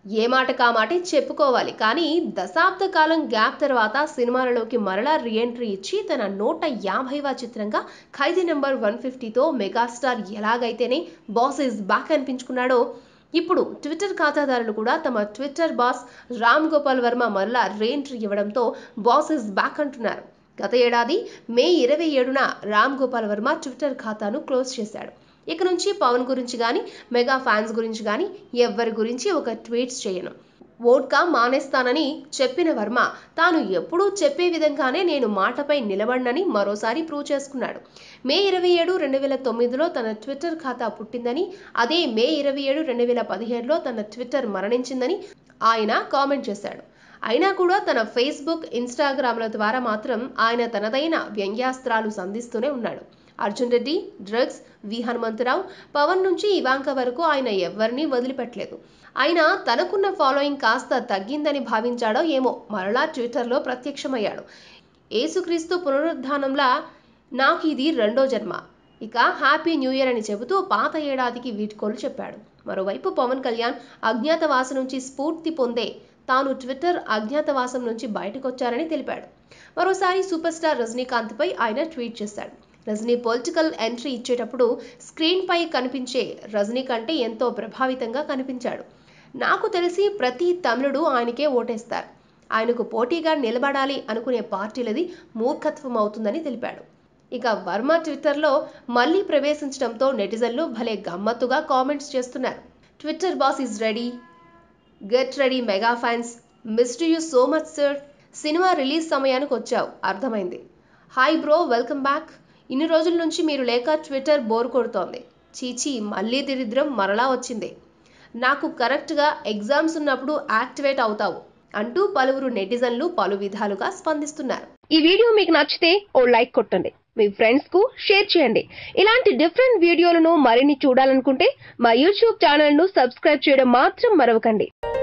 ఏ మాట కామాటే చెప్పుకోవాలి కానీ దశాబ్ద కాలం గ్యాప్ తర్వాత సినిమాలలోకి మరలా రీఎంట్రీ ఇచ్చి తన నూట యాభైవ చిత్రంగా ఖైదీ నెంబర్ వన్ ఫిఫ్టీతో మెగాస్టార్ ఎలాగైతేనే బాస్ ఇస్ బ్యాక్ అనిపించుకున్నాడో ఇప్పుడు ట్విట్టర్ ఖాతాదారులు కూడా తమ ట్విట్టర్ బాస్ రామ్ గోపాల్ వర్మ మరలా రీఎంట్రీ ఇవ్వడంతో బాస్ ఇస్ బ్యాక్ అంటున్నారు గత ఏడాది మే ఇరవై ఏడున రామ్ గోపాల్ వర్మ ట్విట్టర్ ఖాతాను క్లోజ్ చేశాడు ఇక నుంచి పవన్ గురించి కానీ మెగా ఫ్యాన్స్ గురించి కానీ ఎవ్వరి గురించి ఒక ట్వీట్స్ చేయను వోడ్కా మానేస్తానని చెప్పిన వర్మ తాను ఎప్పుడూ చెప్పే విధంగానే నేను మాటపై నిలబడినని మరోసారి ప్రూవ్ చేసుకున్నాడు మే ఇరవై ఏడు రెండు వేల తొమ్మిదిలో తన ట్విట్టర్ ఖాతా పుట్టిందని అదే మే ఇరవై ఏడు రెండు వేల పదిహేడులో తన ట్విట్టర్ మరణించిందని ఆయన కామెంట్ చేశాడు అయినా కూడా తన ఫేస్బుక్ ఇన్స్టాగ్రామ్ల ద్వారా మాత్రం ఆయన తనదైన వ్యంగ్యాస్త్రాలు సంధిస్తూనే ఉన్నాడు అర్జున్ రెడ్డి డ్రగ్స్ వి హనుమంతరావు పవన్ నుంచి ఇవాంక వరకు ఆయన ఎవరిని వదిలిపెట్టలేదు ఆయన తనకున్న ఫాలోయింగ్ కాస్త తగ్గిందని భావించాడో ఏమో మరలా ట్విట్టర్లో ప్రత్యక్షమయ్యాడు ఏసుక్రీస్తు పునరుద్ధానంలా నాకు ఇది రెండో జన్మ ఇక హ్యాపీ న్యూ ఇయర్ అని చెబుతూ పాత ఏడాదికి వీడ్కోలు చెప్పాడు మరోవైపు పవన్ కళ్యాణ్ అజ్ఞాతవాసం నుంచి స్ఫూర్తి పొందే తాను ట్విట్టర్ అజ్ఞాతవాసం నుంచి బయటకొచ్చారని తెలిపాడు మరోసారి సూపర్ స్టార్ రజనీకాంత్పై ఆయన ట్వీట్ చేశాడు రజనీ పొలిటికల్ ఎంట్రీ ఇచ్చేటప్పుడు స్క్రీన్ పై కనిపించే రజనీ కంటే ఎంతో ప్రభావితంగా కనిపించాడు నాకు తెలిసి ప్రతి తమిళుడు ఆయనకే ఓటేస్తారు ఆయనకు పోటీగా నిలబడాలి అనుకునే పార్టీలది మూర్ఖత్వం అవుతుందని తెలిపాడు ఇక వర్మ ట్విట్టర్లో మళ్ళీ ప్రవేశించడంతో నెటిజన్లు భలే గమ్మత్తుగా కామెంట్స్ చేస్తున్నారు Twitter boss is ready get ready mega fans missed you so much sir cinema release సమయానికి వచ్చావు అర్థమైంది హాయ్ బ్రో వెల్కమ్ బ్యాక్ ఇన్ని రోజుల నుంచి మీరు లేక ట్విట్టర్ బోర్ కొడుతోంది చీచీ మళ్ళీ దరిద్రం మరలా వచ్చింది నాకు కరెక్ట్గా ఎగ్జామ్స్ ఉన్నప్పుడు యాక్టివేట్ అవుతావు అంటూ పలువురు నెటిజన్లు పలు విధాలుగా స్పందిస్తున్నారు ఈ వీడియో మీకు నచ్చితే ఓ లైక్ కొట్టండి మీ ఫ్రెండ్స్ కు షేర్ చేయండి ఇలాంటి డిఫరెంట్ వీడియోలను మరిన్ని చూడాలనుకుంటే మా యూట్యూబ్ ఛానల్ ను సబ్స్క్రైబ్ చేయడం మాత్రం మరవకండి